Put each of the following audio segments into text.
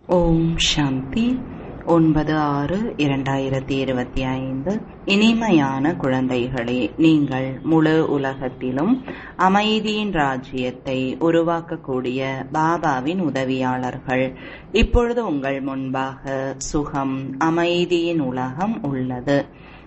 ஓம் சாந்தி ஒன்பது ஆறு இரண்டாயிரத்தி இருபத்தி ஐந்து இனிமையான குழந்தைகளே நீங்கள் முழு உலகத்திலும் அமைதியின் ராஜ்யத்தை உருவாக்கக்கூடிய பாபாவின் உதவியாளர்கள் இப்பொழுது உங்கள் முன்பாக சுகம் அமைதியின் உலகம் உள்ளது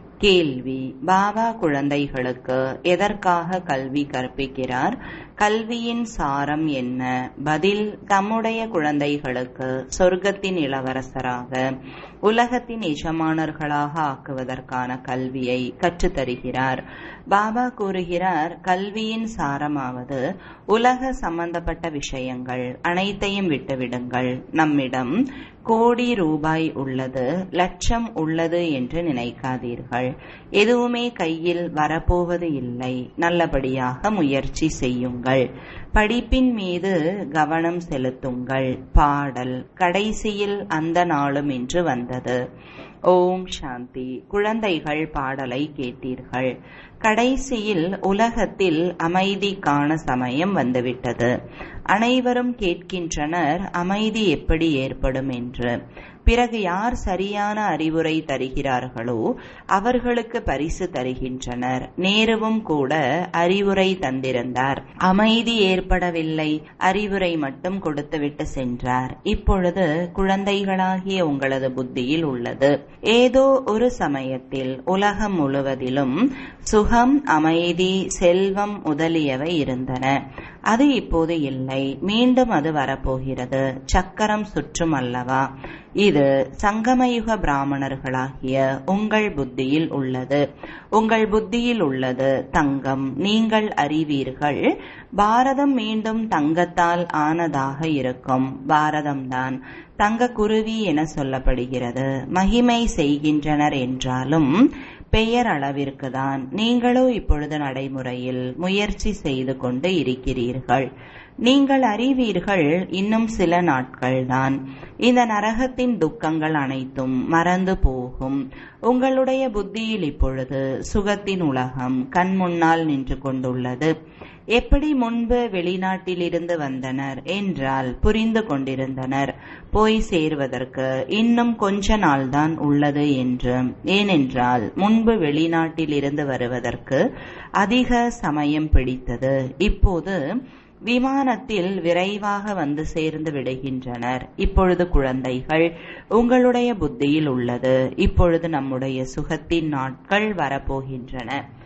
கேள்வி பாபா குழந்தைகளுக்கு எதற்காக கல்வி கற்பிக்கிறார் கல்வியின் சாரம் என்ன பதில் தம்முடைய குழந்தைகளுக்கு சொர்க்கத்தின் இளவரசராக உலகத்தின் எஜமானர்களாக ஆக்குவதற்கான கல்வியை கற்றுத்தருகிறார் பாபா கூறுகிறார் கல்வியின் சாரமாவது உலக சம்பந்தப்பட்ட விஷயங்கள் அனைத்தையும் விட்டுவிடுங்கள் நம்மிடம் கோடி ரூபாய் உள்ளது லட்சம் உள்ளது என்று நினைக்காதீர்கள் எதுவுமே கையில் வரப்போவது இல்லை நல்லபடியாக முயற்சி செய்யுங்கள் படிப்பின் மீது கவனம் செலுத்துங்கள் பாடல் கடைசியில் அந்த நாளும் என்று வந்தது ஓம் சாந்தி குழந்தைகள் பாடலை கேட்டீர்கள் கடைசியில் உலகத்தில் அமைதிக்கான சமயம் வந்துவிட்டது அனைவரும் கேட்கின்றனர் அமைதி எப்படி ஏற்படும் என்று பிறகு யார் சரியான அறிவுரை தருகிறார்களோ அவர்களுக்கு பரிசு தருகின்றனர் நேருவும் கூட அறிவுரை தந்திருந்தார் அமைதி ஏற்படவில்லை அறிவுரை மட்டும் கொடுத்துவிட்டு சென்றார் இப்பொழுது குழந்தைகளாகிய உங்களது புத்தியில் உள்ளது ஏதோ ஒரு சமயத்தில் உலகம் முழுவதிலும் சுகம் அமைதி செல்வம் முதலியவை இருந்தன அது இப்போது இல்லை மீண்டும் அது வரப்போகிறது சக்கரம் சுற்றும் அல்லவா இது சங்கமயுக பிராமணர்களாகிய உங்கள் புத்தியில் உள்ளது உங்கள் புத்தியில் உள்ளது தங்கம் நீங்கள் அறிவீர்கள் பாரதம் மீண்டும் தங்கத்தால் ஆனதாக இருக்கும் பாரதம்தான் தங்க குருவி என சொல்லப்படுகிறது மகிமை செய்கின்றனர் என்றாலும் பெயர் அளவிற்கு தான் நீங்களோ இப்பொழுது நடைமுறையில் முயற்சி செய்து கொண்டு இருக்கிறீர்கள் நீங்கள் அறிவீர்கள் இன்னும் சில நாட்கள்தான் இந்த நரகத்தின் துக்கங்கள் அனைத்தும் மறந்து போகும் உங்களுடைய புத்தியில் இப்பொழுது சுகத்தின் உலகம் கண் முன்னால் நின்று கொண்டுள்ளது எப்படி முன்பு வெளிநாட்டிலிருந்து வந்தனர் என்றால் புரிந்து கொண்டிருந்தனர் போய் சேர்வதற்கு இன்னும் கொஞ்ச நாள்தான் உள்ளது என்று ஏனென்றால் முன்பு வெளிநாட்டிலிருந்து வருவதற்கு அதிக சமயம் பிடித்தது இப்போது விமானத்தில் விரைவாக வந்து சேர்ந்து விடுகின்றனர் இப்பொழுது குழந்தைகள் உங்களுடைய புத்தியில் உள்ளது இப்பொழுது நம்முடைய சுகத்தின் நாட்கள் வரப்போகின்றன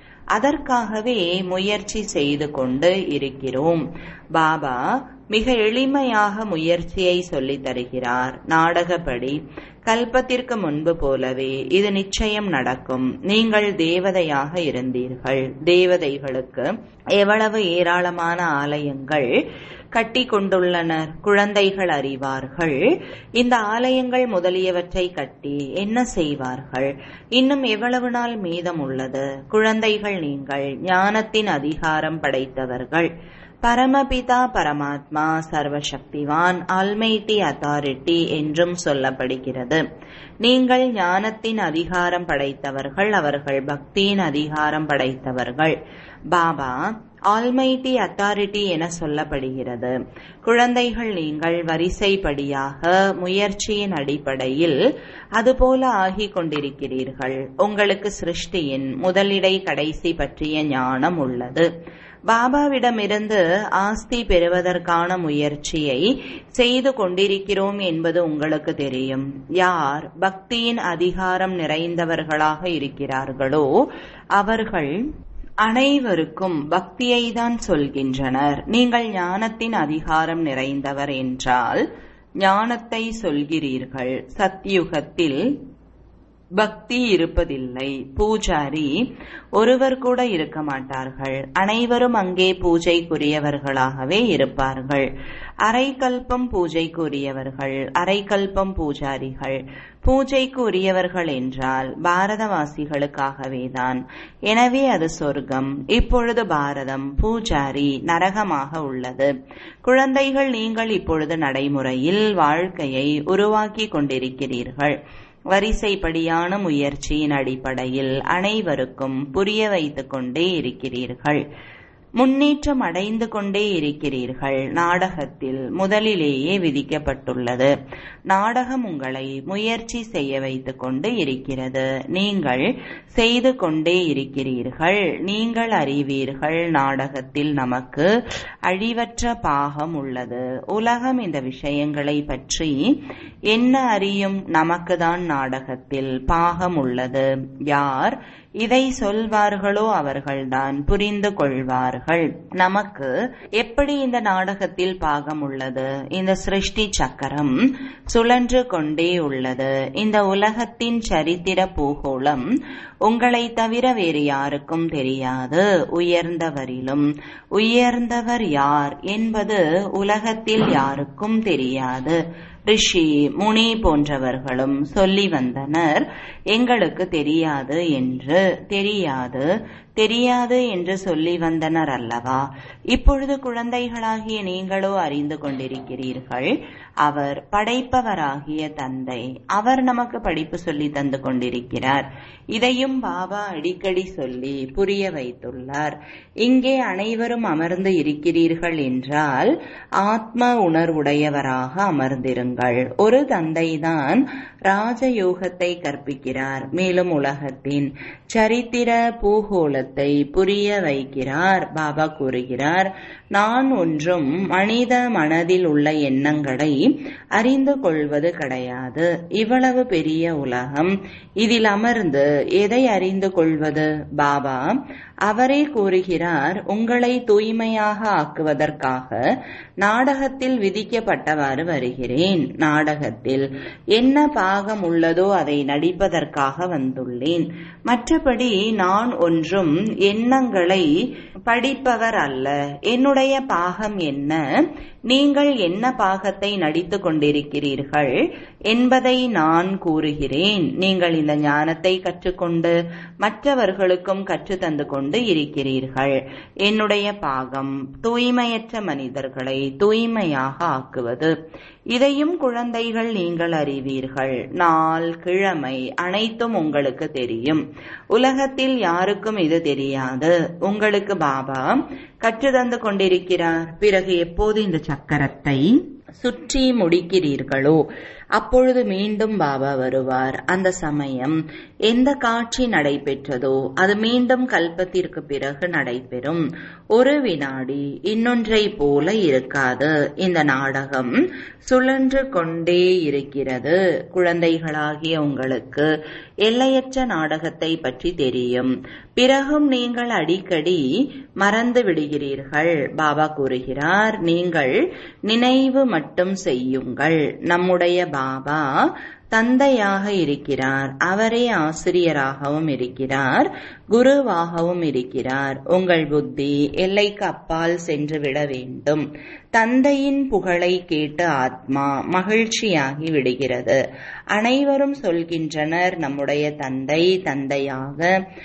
அதற்காகவே முயற்சி செய்து கொண்டு இருக்கிறோம் பாபா மிக எளிமையாக முயற்சியை சொல்லித் தருகிறார் நாடகப்படி கல்பத்திற்கு முன்பு போலவே இது நிச்சயம் நடக்கும் நீங்கள் தேவதையாக இருந்தீர்கள் தேவதைகளுக்கு எவ்வளவு ஏராளமான ஆலயங்கள் கட்டி கொண்டுள்ளனர் குழந்தைகள் அறிவார்கள் இந்த ஆலயங்கள் முதலியவற்றை கட்டி என்ன செய்வார்கள் இன்னும் எவ்வளவு நாள் மீதம் உள்ளது குழந்தைகள் நீங்கள் ஞானத்தின் அதிகாரம் படைத்தவர்கள் பரமபிதா பரமாத்மா சர்வசக்திவான் ஆல்மைட்டி அத்தாரிட்டி என்றும் சொல்லப்படுகிறது நீங்கள் ஞானத்தின் அதிகாரம் படைத்தவர்கள் அவர்கள் பக்தியின் அதிகாரம் படைத்தவர்கள் பாபா ஆல்மைட்டி அத்தாரிட்டி என சொல்லப்படுகிறது குழந்தைகள் நீங்கள் வரிசைப்படியாக முயற்சியின் அடிப்படையில் அதுபோல ஆகிக் கொண்டிருக்கிறீர்கள் உங்களுக்கு சிருஷ்டியின் முதலிடை கடைசி பற்றிய ஞானம் உள்ளது பாபாவிடமிருந்து ஆஸ்தி பெறுவதற்கான முயற்சியை செய்து கொண்டிருக்கிறோம் என்பது உங்களுக்கு தெரியும் யார் பக்தியின் அதிகாரம் நிறைந்தவர்களாக இருக்கிறார்களோ அவர்கள் அனைவருக்கும் பக்தியை தான் சொல்கின்றனர் நீங்கள் ஞானத்தின் அதிகாரம் நிறைந்தவர் என்றால் ஞானத்தை சொல்கிறீர்கள் சத்யுகத்தில் பக்தி இருப்பதில்லை பூஜாரி ஒருவர் கூட இருக்க மாட்டார்கள் அனைவரும் அங்கே பூஜைக்குரியவர்களாகவே இருப்பார்கள் அரைக்கல்பம் பூஜைக்குரியவர்கள் அரைக்கல்பம் பூஜாரிகள் பூஜைக்கு உரியவர்கள் என்றால் பாரதவாசிகளுக்காகவேதான் எனவே அது சொர்க்கம் இப்பொழுது பாரதம் பூஜாரி நரகமாக உள்ளது குழந்தைகள் நீங்கள் இப்பொழுது நடைமுறையில் வாழ்க்கையை உருவாக்கி கொண்டிருக்கிறீர்கள் வரிசைப்படியான முயற்சியின் அடிப்படையில் அனைவருக்கும் புரிய வைத்துக் கொண்டே இருக்கிறீர்கள் முன்னேற்றம் அடைந்து கொண்டே இருக்கிறீர்கள் நாடகத்தில் முதலிலேயே விதிக்கப்பட்டுள்ளது நாடகம் உங்களை முயற்சி செய்ய வைத்துக் கொண்டு இருக்கிறது நீங்கள் செய்து கொண்டே இருக்கிறீர்கள் நீங்கள் அறிவீர்கள் நாடகத்தில் நமக்கு அழிவற்ற பாகம் உள்ளது உலகம் இந்த விஷயங்களை பற்றி என்ன அறியும் நமக்குதான் நாடகத்தில் பாகம் உள்ளது யார் இதை சொல்வார்களோ அவர்கள்தான் புரிந்து கொள்வார்கள் நமக்கு எப்படி இந்த நாடகத்தில் பாகம் உள்ளது இந்த சிருஷ்டி சக்கரம் சுழன்று கொண்டே உள்ளது இந்த உலகத்தின் சரித்திர பூகோளம் உங்களை தவிர வேறு யாருக்கும் தெரியாது உயர்ந்தவரிலும் உயர்ந்தவர் யார் என்பது உலகத்தில் யாருக்கும் தெரியாது ரிஷி முனி போன்றவர்களும் சொல்லி வந்தனர் எங்களுக்கு தெரியாது என்று தெரியாது தெரியாது என்று சொல்லி வந்தனர் அல்லவா இப்பொழுது குழந்தைகளாகிய நீங்களோ அறிந்து கொண்டிருக்கிறீர்கள் அவர் படைப்பவராகிய தந்தை அவர் நமக்கு படிப்பு சொல்லி தந்து கொண்டிருக்கிறார் இதையும் பாபா அடிக்கடி சொல்லி புரிய வைத்துள்ளார் இங்கே அனைவரும் அமர்ந்து இருக்கிறீர்கள் என்றால் ஆத்ம உணர்வுடையவராக அமர்ந்திருங்கள் ஒரு தந்தைதான் ராஜயோகத்தை கற்பிக்கிறார் மேலும் உலகத்தின் சரித்திர பூகோளத்தை புரிய வைக்கிறார் பாபா கூறுகிறார் நான் ஒன்றும் மனித மனதில் உள்ள எண்ணங்களை அறிந்து கொள்வது கிடையாது இவ்வளவு பெரிய உலகம் இதில் அமர்ந்து எதை அறிந்து கொள்வது பாபா அவரே கூறுகிறார் உங்களை தூய்மையாக ஆக்குவதற்காக நாடகத்தில் விதிக்கப்பட்டவாறு வருகிறேன் நாடகத்தில் என்ன பாகம் உள்ளதோ அதை நடிப்பதற்காக வந்துள்ளேன் மற்றபடி நான் ஒன்றும் எண்ணங்களை படிப்பவர் அல்ல என்னுடைய பாகம் என்ன நீங்கள் என்ன பாகத்தை நடித்துக் கொண்டிருக்கிறீர்கள் என்பதை நான் கூறுகிறேன் நீங்கள் இந்த ஞானத்தை கற்றுக்கொண்டு மற்றவர்களுக்கும் கற்று தந்து கொண்டு இருக்கிறீர்கள் என்னுடைய பாகம் தூய்மையற்ற மனிதர்களை தூய்மையாக ஆக்குவது இதையும் குழந்தைகள் நீங்கள் அறிவீர்கள் நாள் கிழமை அனைத்தும் உங்களுக்கு தெரியும் உலகத்தில் யாருக்கும் இது தெரியாது உங்களுக்கு பாபா கற்றுத்தந்து கொண்டிருக்கிறார் பிறகு எப்போது இந்த சக்கரத்தை சுற்றி முடிக்கிறீர்களோ அப்பொழுது மீண்டும் பாபா வருவார் அந்த சமயம் எந்த காட்சி நடைபெற்றதோ அது மீண்டும் கல்பத்திற்கு பிறகு நடைபெறும் ஒரு வினாடி இன்னொன்றை போல இருக்காது இந்த நாடகம் சுழன்று கொண்டே இருக்கிறது குழந்தைகளாகிய உங்களுக்கு எல்லையற்ற நாடகத்தை பற்றி தெரியும் பிறகும் நீங்கள் அடிக்கடி மறந்து விடுகிறீர்கள் பாபா கூறுகிறார் நீங்கள் நினைவு மட்டும் செய்யுங்கள் நம்முடைய பாபா தந்தையாக இருக்கிறார் அவரே ஆசிரியராகவும் இருக்கிறார் குருவாகவும் இருக்கிறார் உங்கள் புத்தி எல்லைக்கு அப்பால் சென்று விட வேண்டும் தந்தையின் புகழை கேட்டு ஆத்மா மகிழ்ச்சியாகி விடுகிறது அனைவரும் சொல்கின்றனர் நம்முடைய தந்தை தந்தையாக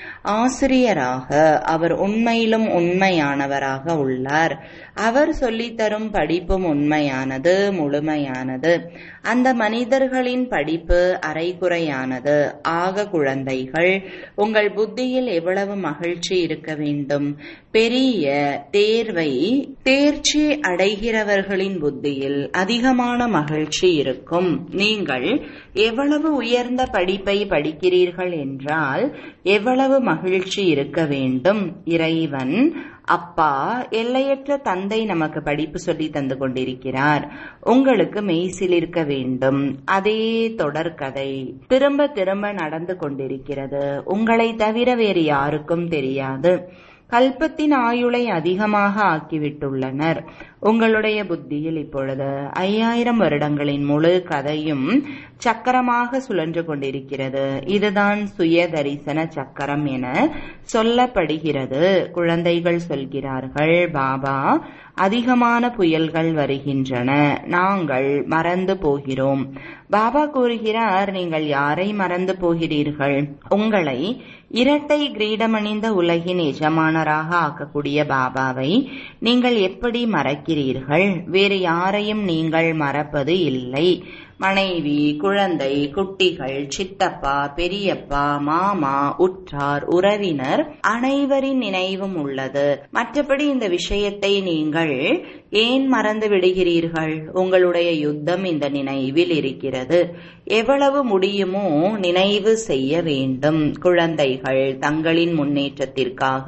ஆசிரியராக அவர் உண்மையிலும் உண்மையானவராக உள்ளார் அவர் சொல்லித்தரும் படிப்பும் உண்மையானது முழுமையானது அந்த மனிதர்களின் படிப்பு அரைகுறையானது ஆக குழந்தைகள் உங்கள் புத்தியில் எவ்வளவு மகிழ்ச்சி இருக்க வேண்டும் பெரிய தேர்வை தேர்ச்சி அடைகிறவர்களின் புத்தியில் அதிகமான மகிழ்ச்சி இருக்கும் நீங்கள் எவ்வளவு உயர்ந்த படிப்பை படிக்கிறீர்கள் என்றால் எவ்வளவு மகிழ்ச்சி இருக்க வேண்டும் இறைவன் அப்பா எல்லையற்ற தந்தை நமக்கு படிப்பு சொல்லி தந்து கொண்டிருக்கிறார் உங்களுக்கு மெய்சில் இருக்க வேண்டும் அதே தொடர்கதை திரும்ப திரும்ப நடந்து கொண்டிருக்கிறது உங்களை தவிர வேறு யாருக்கும் தெரியாது கல்பத்தின் ஆயுளை அதிகமாக ஆக்கிவிட்டுள்ளனர் உங்களுடைய புத்தியில் இப்பொழுது ஐயாயிரம் வருடங்களின் முழு கதையும் சக்கரமாக சுழன்று கொண்டிருக்கிறது இதுதான் சுய தரிசன சக்கரம் என சொல்லப்படுகிறது குழந்தைகள் சொல்கிறார்கள் பாபா அதிகமான புயல்கள் வருகின்றன நாங்கள் மறந்து போகிறோம் பாபா கூறுகிறார் நீங்கள் யாரை மறந்து போகிறீர்கள் உங்களை இரட்டை கிரீடமணிந்த உலகின் எஜமானராக ஆக்கக்கூடிய பாபாவை நீங்கள் எப்படி மறக்கிறீர்கள் வேறு யாரையும் நீங்கள் மறப்பது இல்லை மனைவி குழந்தை குட்டிகள் சித்தப்பா பெரியப்பா மாமா உற்றார் உறவினர் அனைவரின் நினைவும் உள்ளது மற்றபடி இந்த விஷயத்தை நீங்கள் ஏன் மறந்து விடுகிறீர்கள் உங்களுடைய யுத்தம் இந்த நினைவில் இருக்கிறது எவ்வளவு முடியுமோ நினைவு செய்ய வேண்டும் குழந்தைகள் தங்களின் முன்னேற்றத்திற்காக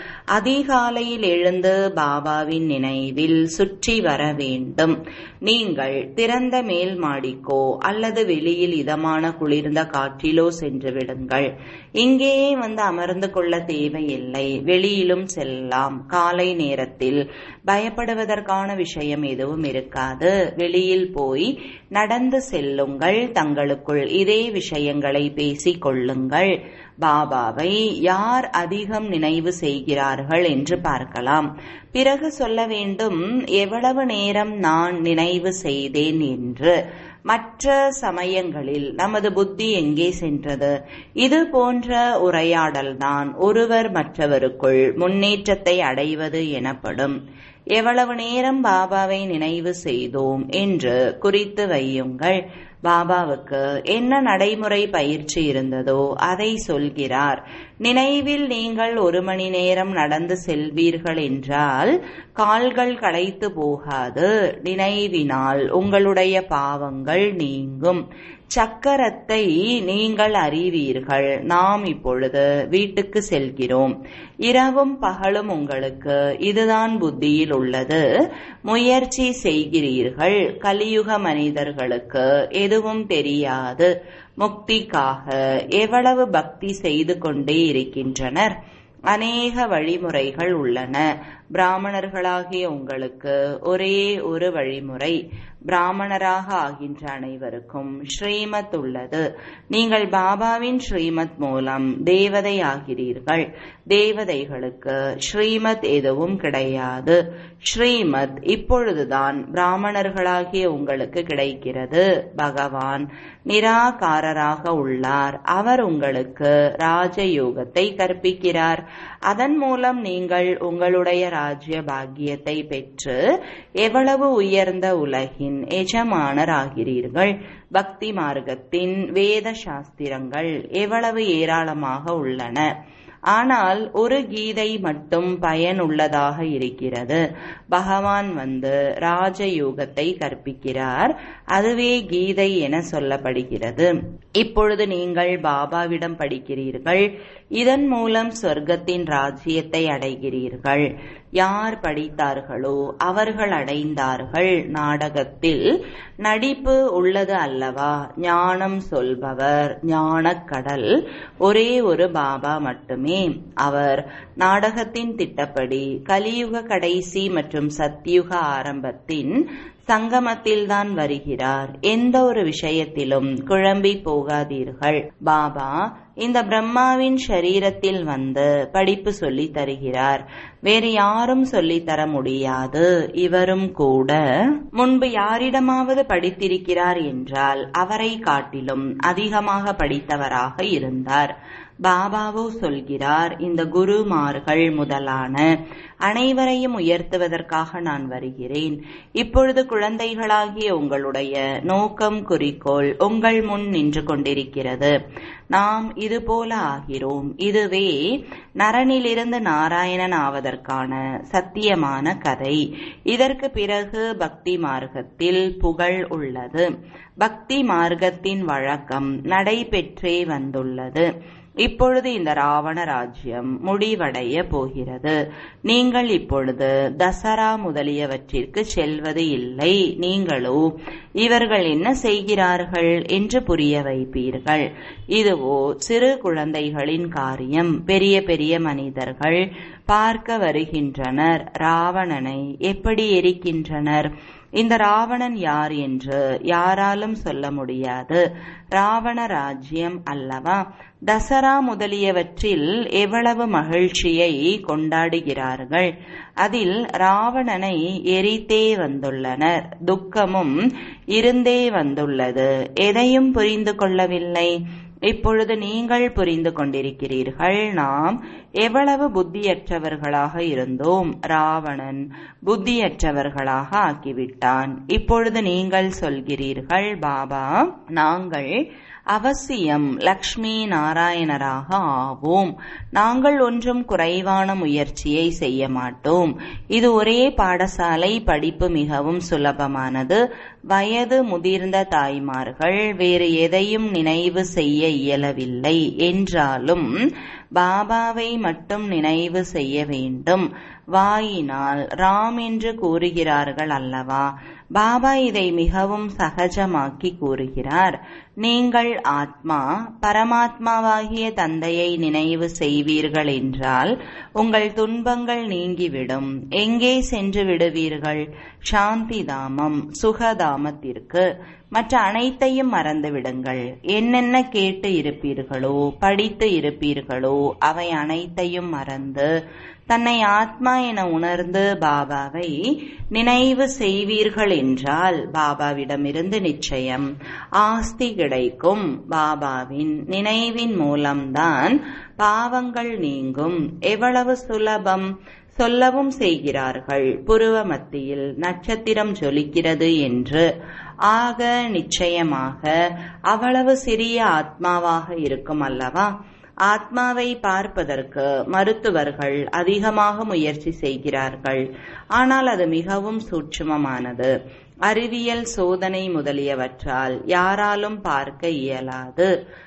அதிகாலையில் எழுந்து பாபாவின் நினைவில் சுற்றி வர வேண்டும் நீங்கள் திறந்த மேல் மாடிக்கோ அல்லது வெளியில் இதமான குளிர்ந்த காற்றிலோ சென்று விடுங்கள் இங்கேயே வந்து அமர்ந்து கொள்ள தேவையில்லை வெளியிலும் செல்லலாம் காலை நேரத்தில் பயப்படுவதற்கான விஷயம் எதுவும் இருக்காது வெளியில் போய் நடந்து செல்லுங்கள் தங்களுக்குள் இதே விஷயங்களை பேசிக் கொள்ளுங்கள் பாபாவை யார் அதிகம் நினைவு செய்கிறார்கள் என்று பார்க்கலாம் பிறகு சொல்ல வேண்டும் எவ்வளவு நேரம் நான் நினைவு செய்தேன் என்று மற்ற சமயங்களில் நமது புத்தி எங்கே சென்றது இது போன்ற உரையாடல்தான் ஒருவர் மற்றவருக்குள் முன்னேற்றத்தை அடைவது எனப்படும் எவ்வளவு நேரம் பாபாவை நினைவு செய்தோம் என்று குறித்து வையுங்கள் பாபாவுக்கு என்ன நடைமுறை பயிற்சி இருந்ததோ அதை சொல்கிறார் நினைவில் நீங்கள் ஒரு மணி நேரம் நடந்து செல்வீர்கள் என்றால் கால்கள் களைத்து போகாது நினைவினால் உங்களுடைய பாவங்கள் நீங்கும் சக்கரத்தை நீங்கள் அறிவீர்கள் நாம் இப்பொழுது வீட்டுக்கு செல்கிறோம் இரவும் பகலும் உங்களுக்கு இதுதான் புத்தியில் உள்ளது முயற்சி செய்கிறீர்கள் கலியுக மனிதர்களுக்கு எதுவும் தெரியாது முக்திக்காக எவ்வளவு பக்தி செய்து கொண்டே இருக்கின்றனர் அநேக வழிமுறைகள் உள்ளன பிராமணர்களாகிய உங்களுக்கு ஒரே ஒரு வழிமுறை பிராமணராக ஆகின்ற அனைவருக்கும் ஸ்ரீமத் உள்ளது நீங்கள் பாபாவின் ஸ்ரீமத் மூலம் தேவதை ஆகிறீர்கள் தேவதைகளுக்கு ஸ்ரீமத் எதுவும் கிடையாது ஸ்ரீமத் இப்பொழுதுதான் பிராமணர்களாகிய உங்களுக்கு கிடைக்கிறது பகவான் நிராகாரராக உள்ளார் அவர் உங்களுக்கு ராஜயோகத்தை கற்பிக்கிறார் அதன் மூலம் நீங்கள் உங்களுடைய ராஜ்ய பாக்கியத்தை பெற்று எவ்வளவு உயர்ந்த உலகின் எஜமானர் ஆகிறீர்கள் பக்தி மார்க்கத்தின் வேத சாஸ்திரங்கள் எவ்வளவு ஏராளமாக உள்ளன ஆனால் ஒரு கீதை மட்டும் பயனுள்ளதாக இருக்கிறது பகவான் வந்து ராஜயோகத்தை கற்பிக்கிறார் அதுவே கீதை என சொல்லப்படுகிறது இப்பொழுது நீங்கள் பாபாவிடம் படிக்கிறீர்கள் இதன் மூலம் சொர்க்கத்தின் ராஜ்யத்தை அடைகிறீர்கள் யார் படித்தார்களோ அவர்கள் அடைந்தார்கள் நாடகத்தில் நடிப்பு உள்ளது அல்லவா ஞானம் சொல்பவர் ஞானக்கடல் ஒரே ஒரு பாபா மட்டுமே அவர் நாடகத்தின் திட்டப்படி கலியுக கடைசி மற்றும் சத்தியுக ஆரம்பத்தின் சங்கமத்தில்தான் வருகிறார் எந்த ஒரு விஷயத்திலும் குழம்பி போகாதீர்கள் பாபா இந்த பிரம்மாவின் ஷரீரத்தில் வந்து படிப்பு சொல்லி தருகிறார் வேறு யாரும் சொல்லி தர முடியாது இவரும் கூட முன்பு யாரிடமாவது படித்திருக்கிறார் என்றால் அவரை காட்டிலும் அதிகமாக படித்தவராக இருந்தார் பாபாவோ சொல்கிறார் இந்த குருமார்கள் முதலான அனைவரையும் உயர்த்துவதற்காக நான் வருகிறேன் இப்பொழுது குழந்தைகளாகிய உங்களுடைய நோக்கம் குறிக்கோள் உங்கள் முன் நின்று கொண்டிருக்கிறது நாம் இது போல ஆகிறோம் இதுவே நரனிலிருந்து நாராயணன் ஆவதற்கான சத்தியமான கதை இதற்கு பிறகு பக்தி மார்க்கத்தில் புகழ் உள்ளது பக்தி மார்க்கத்தின் வழக்கம் நடைபெற்றே வந்துள்ளது இப்பொழுது இந்த ராவண ராஜ்யம் முடிவடைய போகிறது நீங்கள் இப்பொழுது தசரா முதலியவற்றிற்கு செல்வது இல்லை நீங்களோ இவர்கள் என்ன செய்கிறார்கள் என்று புரிய வைப்பீர்கள் இதுவோ சிறு குழந்தைகளின் காரியம் பெரிய பெரிய மனிதர்கள் பார்க்க வருகின்றனர் ராவணனை எப்படி எரிக்கின்றனர் இந்த ராவணன் யார் என்று யாராலும் சொல்ல முடியாது ராவண ராஜ்யம் அல்லவா தசரா முதலியவற்றில் எவ்வளவு மகிழ்ச்சியை கொண்டாடுகிறார்கள் அதில் ராவணனை எரித்தே வந்துள்ளனர் துக்கமும் இருந்தே வந்துள்ளது எதையும் புரிந்து கொள்ளவில்லை இப்பொழுது நீங்கள் புரிந்து கொண்டிருக்கிறீர்கள் நாம் எவ்வளவு புத்தியற்றவர்களாக இருந்தோம் ராவணன் புத்தியற்றவர்களாக ஆக்கிவிட்டான் இப்பொழுது நீங்கள் சொல்கிறீர்கள் பாபா நாங்கள் அவசியம் லக்ஷ்மி நாராயணராக ஆவோம் நாங்கள் ஒன்றும் குறைவான முயற்சியை செய்ய மாட்டோம் இது ஒரே பாடசாலை படிப்பு மிகவும் சுலபமானது வயது முதிர்ந்த தாய்மார்கள் வேறு எதையும் நினைவு செய்ய இயலவில்லை என்றாலும் பாபாவை மட்டும் நினைவு செய்ய வேண்டும் வாயினால் ராம் என்று கூறுகிறார்கள் அல்லவா பாபா இதை மிகவும் சகஜமாக்கி கூறுகிறார் நீங்கள் ஆத்மா பரமாத்மாவாகிய தந்தையை நினைவு செய்வீர்கள் என்றால் உங்கள் துன்பங்கள் நீங்கிவிடும் எங்கே சென்று விடுவீர்கள் சாந்தி தாமம் சுகதாமத்திற்கு மற்ற அனைத்தையும் மறந்து விடுங்கள் என்னென்ன கேட்டு இருப்பீர்களோ படித்து இருப்பீர்களோ அவை அனைத்தையும் மறந்து தன்னை ஆத்மா என உணர்ந்து பாபாவை நினைவு செய்வீர்கள் என்றால் பாபாவிடமிருந்து நிச்சயம் ஆஸ்தி கிடைக்கும் பாபாவின் நினைவின் மூலம்தான் பாவங்கள் நீங்கும் எவ்வளவு சுலபம் சொல்லவும் செய்கிறார்கள் புருவ மத்தியில் நட்சத்திரம் ஜொலிக்கிறது என்று ஆக நிச்சயமாக அவ்வளவு சிறிய ஆத்மாவாக இருக்கும் அல்லவா ஆத்மாவை பார்ப்பதற்கு மருத்துவர்கள் அதிகமாக முயற்சி செய்கிறார்கள் ஆனால் அது மிகவும் சூட்சுமமானது அறிவியல் சோதனை முதலியவற்றால் யாராலும் பார்க்க இயலாது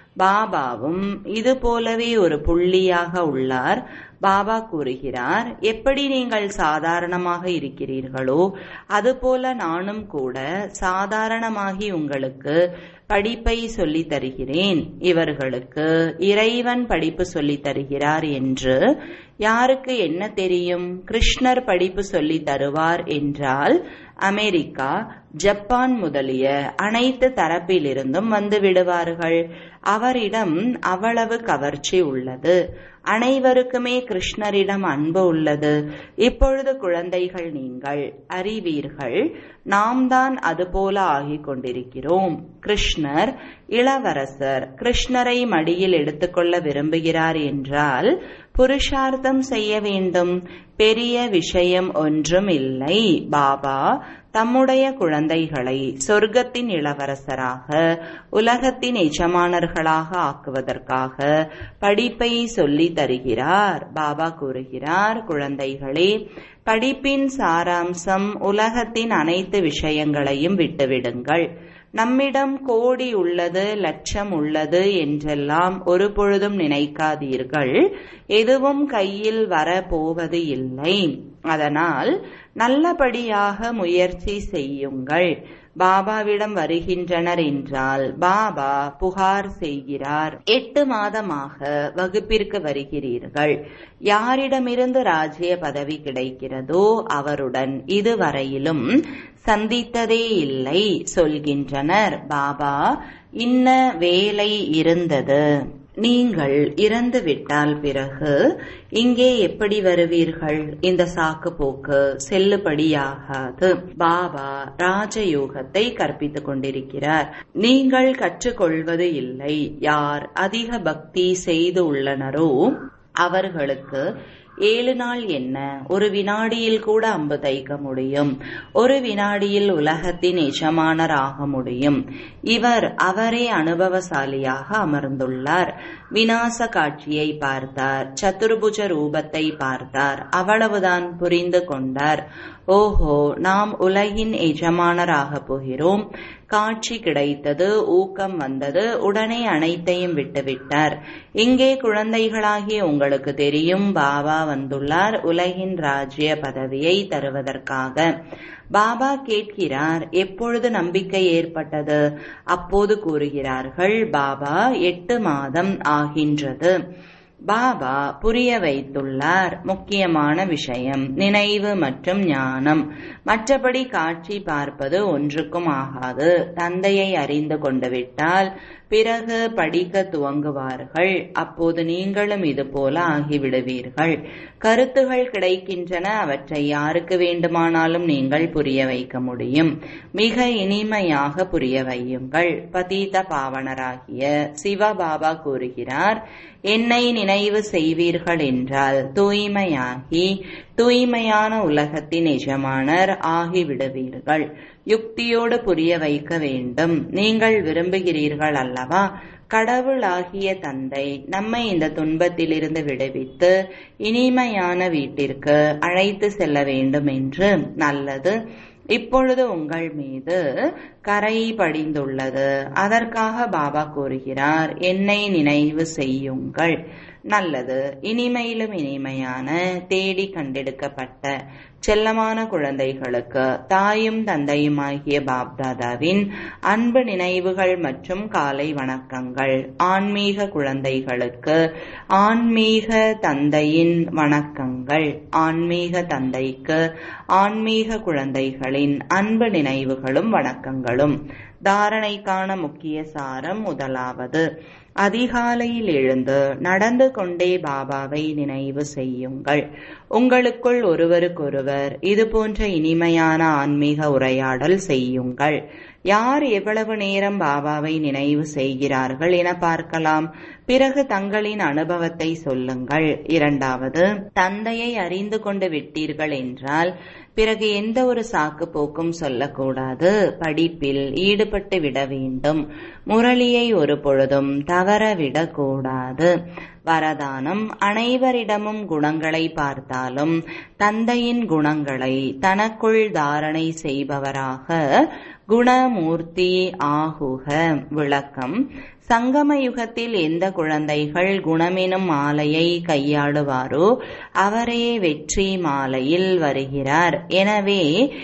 பாபாவும் இது போலவே ஒரு புள்ளியாக உள்ளார் பாபா கூறுகிறார் எப்படி நீங்கள் சாதாரணமாக இருக்கிறீர்களோ அதுபோல நானும் கூட சாதாரணமாகி உங்களுக்கு படிப்பை சொல்லித் தருகிறேன் இவர்களுக்கு இறைவன் படிப்பு சொல்லித் தருகிறார் என்று யாருக்கு என்ன தெரியும் கிருஷ்ணர் படிப்பு சொல்லித் தருவார் என்றால் அமெரிக்கா ஜப்பான் முதலிய அனைத்து தரப்பிலிருந்தும் வந்து விடுவார்கள் அவரிடம் அவ்வளவு கவர்ச்சி உள்ளது அனைவருக்குமே கிருஷ்ணரிடம் அன்பு உள்ளது இப்பொழுது குழந்தைகள் நீங்கள் அறிவீர்கள் நாம் தான் அதுபோல ஆகிக் கொண்டிருக்கிறோம் கிருஷ்ணர் இளவரசர் கிருஷ்ணரை மடியில் எடுத்துக்கொள்ள விரும்புகிறார் என்றால் புருஷார்த்தம் செய்ய வேண்டும் பெரிய விஷயம் ஒன்றும் இல்லை பாபா தம்முடைய குழந்தைகளை சொர்க்கத்தின் இளவரசராக உலகத்தின் எஜமானர்களாக ஆக்குவதற்காக படிப்பை சொல்லி தருகிறார் பாபா கூறுகிறார் குழந்தைகளே படிப்பின் சாராம்சம் உலகத்தின் அனைத்து விஷயங்களையும் விட்டுவிடுங்கள் நம்மிடம் கோடி உள்ளது லட்சம் உள்ளது என்றெல்லாம் ஒரு பொழுதும் நினைக்காதீர்கள் எதுவும் கையில் வரப்போவது இல்லை அதனால் நல்லபடியாக முயற்சி செய்யுங்கள் பாபாவிடம் வருகின்றனர் என்றால் பாபா புகார் செய்கிறார் எட்டு மாதமாக வகுப்பிற்கு வருகிறீர்கள் யாரிடமிருந்து ராஜ்ய பதவி கிடைக்கிறதோ அவருடன் இதுவரையிலும் சந்தித்ததே இல்லை சொல்கின்றனர் பாபா இன்ன வேலை இருந்தது நீங்கள் இறந்து விட்டால் பிறகு இங்கே எப்படி வருவீர்கள் இந்த சாக்கு போக்கு செல்லுபடியாகாது பாபா ராஜயோகத்தை கற்பித்துக் கொண்டிருக்கிறார் நீங்கள் கற்றுக்கொள்வது இல்லை யார் அதிக பக்தி செய்து உள்ளனரோ அவர்களுக்கு ஏழு நாள் என்ன ஒரு வினாடியில் கூட அம்பு தைக்க முடியும் ஒரு வினாடியில் உலகத்தின் எஜமானர் ஆக முடியும் இவர் அவரே அனுபவசாலியாக அமர்ந்துள்ளார் விநாச காட்சியை பார்த்தார் சதுர்புஜ ரூபத்தை பார்த்தார் அவ்வளவுதான் புரிந்து கொண்டார் ஓஹோ நாம் உலகின் எஜமானராக போகிறோம் காட்சி கிடைத்தது ஊக்கம் வந்தது உடனே அனைத்தையும் விட்டுவிட்டார் இங்கே குழந்தைகளாகிய உங்களுக்கு தெரியும் பாபா வந்துள்ளார் உலகின் ராஜ்ய பதவியை தருவதற்காக பாபா கேட்கிறார் எப்பொழுது நம்பிக்கை ஏற்பட்டது அப்போது கூறுகிறார்கள் பாபா எட்டு மாதம் ஆகின்றது பாபா புரிய வைத்துள்ளார் முக்கியமான விஷயம் நினைவு மற்றும் ஞானம் மற்றபடி காட்சி பார்ப்பது ஒன்றுக்கும் ஆகாது தந்தையை அறிந்து கொண்டு விட்டால் பிறகு படிக்க துவங்குவார்கள் அப்போது நீங்களும் இது போல ஆகிவிடுவீர்கள் கருத்துகள் கிடைக்கின்றன அவற்றை யாருக்கு வேண்டுமானாலும் நீங்கள் புரிய வைக்க முடியும் மிக இனிமையாக புரிய வையுங்கள் பதீத பாவனராகிய சிவபாபா கூறுகிறார் என்னை நினைவு செய்வீர்கள் என்றால் தூய்மையாகி தூய்மையான உலகத்தின் எஜமானர் ஆகிவிடுவீர்கள் யுக்தியோடு புரிய வைக்க வேண்டும் நீங்கள் விரும்புகிறீர்கள் அல்லவா கடவுளாகிய தந்தை நம்மை இந்த துன்பத்திலிருந்து விடுவித்து இனிமையான வீட்டிற்கு அழைத்து செல்ல வேண்டும் என்று நல்லது இப்பொழுது உங்கள் மீது கரை படிந்துள்ளது அதற்காக பாபா கூறுகிறார் என்னை நினைவு செய்யுங்கள் நல்லது இனிமையிலும் இனிமையான தேடி கண்டெடுக்கப்பட்ட செல்லமான குழந்தைகளுக்கு தாயும் தந்தையுமாகிய பாப்தாதாவின் அன்பு நினைவுகள் மற்றும் காலை வணக்கங்கள் ஆன்மீக குழந்தைகளுக்கு ஆன்மீக தந்தையின் வணக்கங்கள் ஆன்மீக தந்தைக்கு ஆன்மீக குழந்தைகளின் அன்பு நினைவுகளும் வணக்கங்களும் தாரணைக்கான முக்கிய சாரம் முதலாவது அதிகாலையில் எழுந்து நடந்து கொண்டே பாபாவை நினைவு செய்யுங்கள் உங்களுக்குள் ஒருவருக்கொருவர் இது போன்ற இனிமையான ஆன்மீக உரையாடல் செய்யுங்கள் யார் எவ்வளவு நேரம் பாபாவை நினைவு செய்கிறார்கள் என பார்க்கலாம் பிறகு தங்களின் அனுபவத்தை சொல்லுங்கள் இரண்டாவது தந்தையை அறிந்து கொண்டு விட்டீர்கள் என்றால் பிறகு எந்த ஒரு சாக்கு போக்கும் சொல்லக்கூடாது படிப்பில் ஈடுபட்டு விட வேண்டும் முரளியை ஒரு பொழுதும் தவறவிடக்கூடாது வரதானம் அனைவரிடமும் குணங்களை பார்த்தாலும் தந்தையின் குணங்களை தனக்குள் தாரணை செய்பவராக குணமூர்த்தி ஆகுக விளக்கம் சங்கம யுகத்தில் எந்த குழந்தைகள் குணமெனும் மாலையை கையாளுவாரோ அவரே வெற்றி மாலையில் வருகிறார் எனவே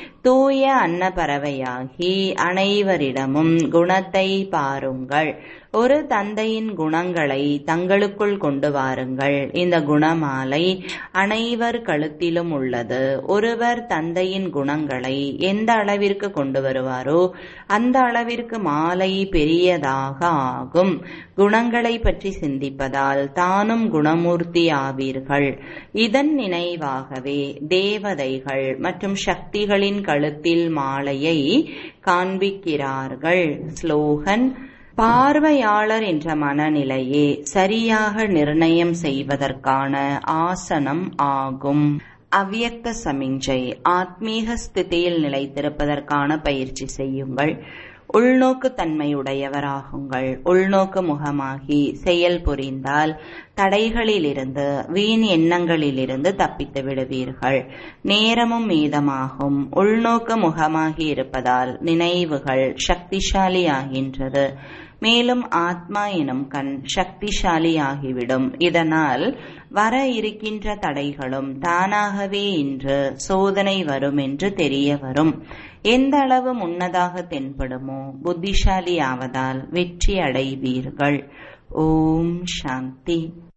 தூய அன்னப்பறவையாகி அனைவரிடமும் குணத்தை பாருங்கள் ஒரு தந்தையின் குணங்களை தங்களுக்குள் கொண்டு வாருங்கள் இந்த குணமாலை அனைவர் கழுத்திலும் உள்ளது ஒருவர் தந்தையின் குணங்களை எந்த அளவிற்கு கொண்டு வருவாரோ அந்த அளவிற்கு மாலை பெரியதாக ஆகும் குணங்களை பற்றி சிந்திப்பதால் தானும் குணமூர்த்தி ஆவீர்கள் இதன் நினைவாகவே தேவதைகள் மற்றும் சக்திகளின் கழுத்தில் மாலையை காண்பிக்கிறார்கள் ஸ்லோகன் பார்வையாளர் என்ற மனநிலையே சரியாக நிர்ணயம் செய்வதற்கான ஆசனம் ஆகும் அவ்யக்த சமிஞ்சை ஆத்மீக ஸ்திதியில் நிலைத்திருப்பதற்கான பயிற்சி செய்யுங்கள் உள்நோக்கு தன்மையுடையவராகுங்கள் உள்நோக்கு முகமாகி செயல் புரிந்தால் தடைகளிலிருந்து வீண் எண்ணங்களிலிருந்து தப்பித்து விடுவீர்கள் நேரமும் மீதமாகும் உள்நோக்கு முகமாகி இருப்பதால் நினைவுகள் சக்திசாலியாகின்றது மேலும் ஆத்மா எனும் கண் சக்திசாலியாகிவிடும் இதனால் வர இருக்கின்ற தடைகளும் தானாகவே இன்று சோதனை வரும் என்று தெரிய வரும் எந்த அளவு முன்னதாக தென்படுமோ புத்திசாலி ஆவதால் வெற்றி அடைவீர்கள் ஓம் சாந்தி